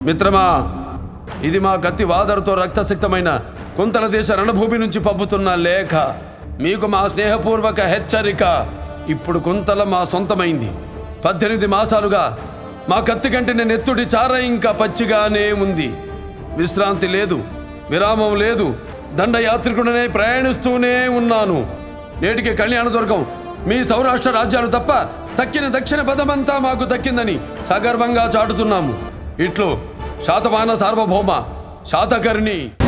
మిత్రమా ఇది మా కత్తి వాదరుతో రక్తసిక్తమైన కుంతల దేశ రణభూమి నుంచి పంపుతున్న లేఖ మీకు మా స్నేహపూర్వక హెచ్చరిక ఇప్పుడు కుంతల మా సొంతమైంది పద్దెనిమిది మాసాలుగా మా కత్తి కంటిన నెత్తుడి చార ఇంకా పచ్చిగానే ఉంది విశ్రాంతి లేదు విరామం లేదు దండయాత్రికుడనే ప్రయాణిస్తూనే ఉన్నాను నేటికి కళ్యాణదుర్గం మీ సౌరాష్ట్ర రాజ్యాలు తప్ప తక్కిన దక్షిణ పదమంతా మాకు దక్కిందని సగర్వంగా చాటుతున్నాము ఇట్లు శాతమాన సార్వభౌమ శాతకర్ణి